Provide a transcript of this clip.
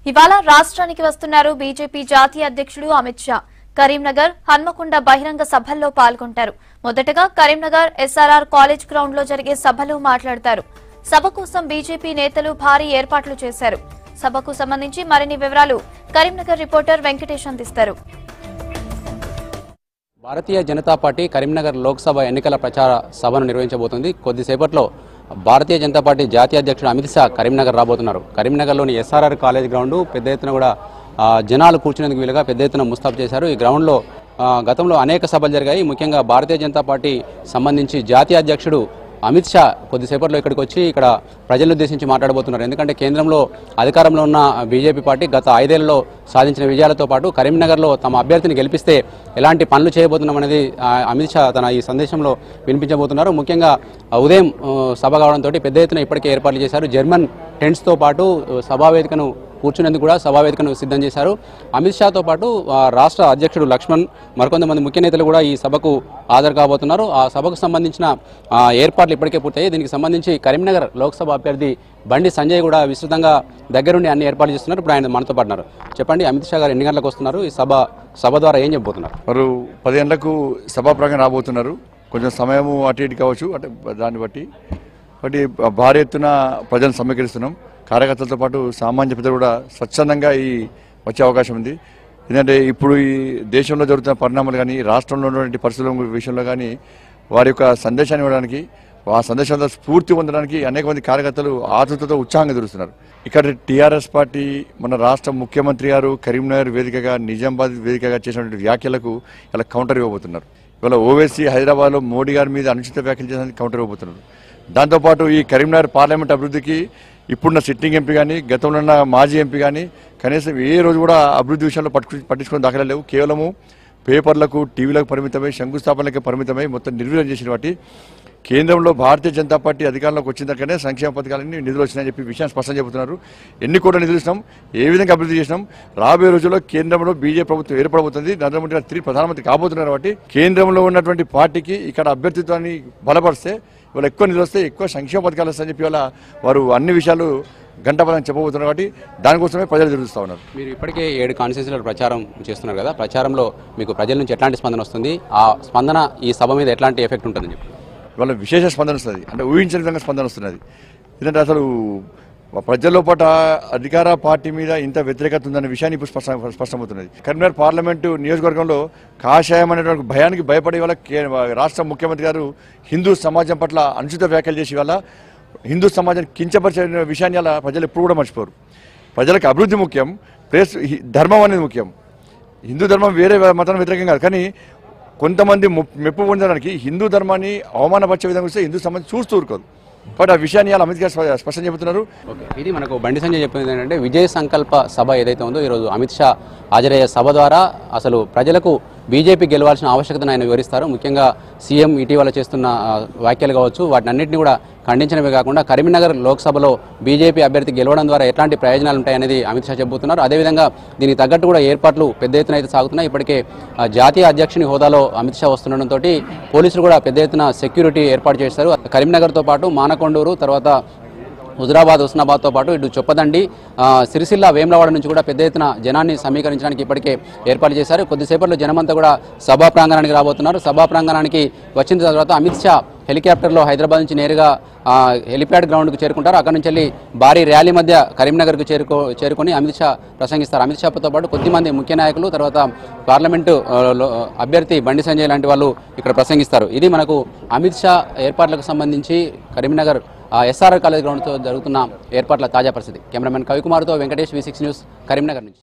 ఇవాళ రాష్ట్రానికి వస్తున్నారు బీజేపీ జాతీయ అధ్యక్షుడు అమిత్ షా కరీంనగర్ హన్మకొండ బహిరంగ సభల్లో పాల్గొంటారు మొదటగా కరీంనగర్ ఎస్ఆర్ఆర్ కాలేజ్ గ్రౌండ్ లో జరిగే సభలో మాట్లాడతారు సభ కోసం బీజేపీ నేతలు భారీ ఏర్పాట్లు చేశారు సభకు సంబంధించి మరిన్ని వివరాలు కరీంనగర్ రిపోర్టర్ వెంకటేష్ అందిస్తారు భారతీయ జనతా పార్టీ కరీంనగర్ లోక్సభ ఎన్నికల ప్రచార సభను నిర్వహించబోతుంది కొద్దిసేపట్లో భారతీయ జనతా పార్టీ జాతీయ అధ్యక్షుడు అమిత్ షా కరీంనగర్ రాబోతున్నారు కరీంనగర్లోని ఎస్ఆర్ఆర్ కాలేజ్ గ్రౌండ్ పెద్ద ఎత్తున కూడా ఆ, జనాలు కూర్చునేందుకు వీలుగా పెద్ద ఎత్తున ముస్తాబు చేశారు ఈ గ్రౌండ్లో ఆ, గతంలో అనేక సభలు జరిగాయి ముఖ్యంగా భారతీయ జనతా పార్టీ సంబంధించి జాతీయ అధ్యక్షుడు అమిత్ షా కొద్దిసేపట్లో ఇక్కడికి వచ్చి ఇక్కడ ప్రజలను ఉద్దేశించి మాట్లాడబోతున్నారు ఎందుకంటే కేంద్రంలో అధికారంలో ఉన్న బీజేపీ పార్టీ గత ఐదేళ్లలో సాధించిన విజయాలతో పాటు కరీంనగర్లో తమ అభ్యర్థిని గెలిపిస్తే ఎలాంటి పనులు చేయబోతున్నాం అనేది ఆ, అమిత్ షా తన ఈ సందేశంలో వినిపించబోతున్నారు ముఖ్యంగా ఆ, ఉదయం ఆ, సభ కావడంతో పెద్ద ఎత్తున ఇప్పటికే ఏర్పాట్లు చేశారు జర్మన్ టెంట్స్తో పాటు ఆ, సభావేదికను కూర్చునేందుకు కూడా సభావేదికను సిద్ధం చేశారు అమిత్ షాతో పాటు ఆ, రాష్ట్ర అధ్యక్షుడు లక్ష్మణ్ మరికొంతమంది ముఖ్య నేతలు కూడా ఈ సభకు హాజరు కాబోతున్నారు ఆ సభకు సంబంధించిన ఆ, ఏర్పాట్లు ఇప్పటికే పూర్తయ్యాయి దీనికి సంబంధించి కరీంనగర్ లోక్సభ అభ్యర్థి బండి సంజయ్ కూడా విస్తృతంగా దగ్గరుండి అన్ని ఏర్పాట్లు చేస్తున్నారు ఇప్పుడు ఆయన మనతో పాటున్నారు చెప్పండి అమిత్ షా గారు ఎన్ని గంటలకు వస్తున్నారు ఈ సభ సభ ద్వారా ఏం చెప్పబోతున్నారు వారు పది గంటలకు సభా ప్రాంగణం రాబోతున్నారు కొంచెం సమయము అటు ఇటు కావచ్చు అంటే దాన్ని బట్టి బట్టి భారీ ఎత్తున ప్రజలను సమీకరిస్తున్నాం కార్యకర్తలతో పాటు సామాన్య ప్రజలు కూడా స్వచ్ఛందంగా ఈ వచ్చే అవకాశం ఉంది ఎందుకంటే ఇప్పుడు ఈ దేశంలో జరుగుతున్న పరిణామాలు కానీ రాష్ట్రంలో ఉన్నటువంటి పరిస్థితుల విషయంలో కానీ వారి యొక్క సందేశాన్ని ఇవ్వడానికి ఆ సందేశంతో స్ఫూర్తి పొందడానికి అనేక మంది కార్యకర్తలు ఆతృతతో ఉత్సాహంగా తెలుస్తున్నారు ఇక్కడ టీఆర్ఎస్ పార్టీ మన రాష్ట్ర ముఖ్యమంత్రి గారు కరీంనగర్ వేదికగా నిజామాబాద్ వేదికగా చేసినటువంటి వ్యాఖ్యలకు ఇలా కౌంటర్ ఇవ్వబోతున్నారు ఇవాళ ఓవైసీ హైదరాబాద్లో మోడీ గారి మీద అనుచిత వ్యాఖ్యలు చేసిన కౌంటర్ ఇవ్వబోతున్నారు దాంతోపాటు ఈ కరీంనగర్ పార్లమెంట్ అభివృద్ధికి ఇప్పుడున్న సిట్టింగ్ ఎంపీ కానీ గతంలో ఉన్న మాజీ ఎంపీ కానీ కనీసం ఏ రోజు కూడా అభివృద్ధి విషయంలో పట్టు పట్టించుకుని దాఖలా లేవు కేవలము పేపర్లకు టీవీలకు పరిమితమై శంకుస్థాపనలకే పరిమితమై మొత్తం నిర్వీర్యం చేసిన వాటి కేంద్రంలో భారతీయ జనతా పార్టీ అధికారంలోకి వచ్చిన దగ్గరనే సంక్షేమ పథకాలన్నీ నిధులు వచ్చినాయని చెప్పి విషయాన్ని స్పష్టం చెబుతున్నారు ఎన్ని కోట్ల నిధులు ఇచ్చినాం ఏ విధంగా అభివృద్ధి చేసినాం రాబోయే రోజుల్లో కేంద్రంలో బీజేపీ ప్రభుత్వం ఏర్పడబోతుంది నరేంద్ర మోడీ గారు తిరిగి ప్రధానమంత్రి కాబోతున్నారు కాబట్టి కేంద్రంలో ఉన్నటువంటి పార్టీకి ఇక్కడ అభ్యర్థిత్వాన్ని బలపరిస్తే ఇవాళ ఎక్కువ నిధులు వస్తే ఎక్కువ సంక్షేమ పథకాలు వస్తాయని చెప్పి వాళ్ళ వారు అన్ని విషయాలు గంటపదం చెప్పబోతున్నారు కాబట్టి దానికోసమే ప్రజలు ఎదురుస్తూ ఉన్నారు మీరు ఇప్పటికే ఏడు కాన్స్టిట్యూన్సీలలో ప్రచారం చేస్తున్నారు కదా ప్రచారంలో మీకు ప్రజల నుంచి ఎట్లాంటి స్పందన వస్తుంది ఆ స్పందన ఈ సభ మీద ఎట్లాంటి ఎఫెక్ట్ ఉంటుందని చెప్పి ఇవాళ విశేష స్పందన వస్తుంది అంటే ఊహించిన విధంగా స్పందన వస్తున్నది ఎందుకంటే అసలు ప్రజల లోపల అధికార పార్టీ మీద ఇంత వ్యతిరేకత ఉందనే విషయాన్ని ఇప్పుడు స్పష్ట స్పష్టమవుతున్నది కరీంనగర్ పార్లమెంటు నియోజకవర్గంలో కాషాయం అనేటువంటి భయానికి భయపడే వాళ్ళ కే- రాష్ట్ర ముఖ్యమంత్రి గారు హిందూ సమాజం పట్ల అనుచిత వ్యాఖ్యలు చేసి వల్ల హిందూ సమాజాన్ని కించపరిచే విషయాన్ని అలా ప్రజలు ఎప్పుడు కూడా మర్చిపోరు ప్రజలకు అభివృద్ధి ముఖ్యం ప్లస్ హి- ధర్మం అనేది ముఖ్యం హిందూ ధర్మం వేరే మతం వ్యతిరేకం కాదు కానీ కొంతమంది ము- మెప్పు పొందడానికి హిందూ ధర్మాన్ని అవమానపరిచే విధంగా వస్తే హిందూ సమాజం చూస్తూ ఊరుకోదు కాబట్టి ఆ విషయాన్ని అలా అమిత్ గారు స్ప- స్పష్టం చెబుతున్నారు ఓకే ఇది మనకు బండి సంజయ్ చెప్పింది ఏంటంటే విజయ సంకల్ప సభ ఏదైతే ఉందో ఈరోజు అమిత్ షా హాజరయ్యే సభ ద్వారా అసలు ప్రజలకు బీజేపీ గెలవాల్సిన ఆవశ్యకతను ఆయన వివరిస్తారు ముఖ్యంగా సీఎం ఇటీవల చేస్తున్న ఆ, వ్యాఖ్యలు కావచ్చు వాటిని అన్నింటినీ కూడా ఖండించడమే కాకుండా కరీంనగర్ లోక్సభలో బీజేపీ అభ్యర్థి గెలవడం ద్వారా ఎట్లాంటి ప్రయోజనాలు ఉంటాయనేది అమిత్ షా చెబుతున్నారు అదేవిధంగా దీనికి తగ్గట్టు కూడా ఏర్పాట్లు పెద్ద ఎత్తున అయితే సాగుతున్నాయి ఇప్పటికే ఆ, జాతీయ అధ్యక్షుని హోదాలో అమిత్ షా వస్తుండడంతో పోలీసులు కూడా పెద్ద ఎత్తున సెక్యూరిటీ ఏర్పాటు చేశారు కరీంనగర్తో పాటు మానకొండూరు తర్వాత హుజరాబాద్ హుస్నాబాద్తో పాటు ఇటు చొప్పదండి ఆ, సిరిసిల్ల వేములవాడ నుంచి కూడా పెద్ద ఎత్తున జనాన్ని సమీకరించడానికి ఇప్పటికే ఏర్పాటు చేశారు కొద్దిసేపట్లో జనమంతా కూడా సభా ప్రాంగణానికి రాబోతున్నారు సభా ప్రాంగణానికి వచ్చిన తర్వాత అమిత్ షా హెలికాప్టర్లో హైదరాబాద్ నుంచి నేరుగా ఆ, హెలిప్యాడ్ గ్రౌండ్కు చేరుకుంటారు అక్కడ నుంచి వెళ్ళి భారీ ర్యాలీ మధ్య కరీంనగర్కు చేరుకో చేరుకొని అమిత్ షా ప్రసంగిస్తారు అమిత్ షాతో పాటు కొద్దిమంది ముఖ్య నాయకులు తర్వాత పార్లమెంటు ఆ, లో- అభ్యర్థి బండి సంజయ్ లాంటి వాళ్ళు ఇక్కడ ప్రసంగిస్తారు ఇది మనకు అమిత్ షా ఏర్పాట్లకు సంబంధించి కరీంనగర్ ఎస్ఆర్ఆర్ కాలేజ్ గ్రౌండ్తో జరుగుతున్న ఏర్పాట్ల తాజా పరిస్థితి కెమెరామెన్ కవికుమార్తో Venkatesh V six news Karimnagar నుంచి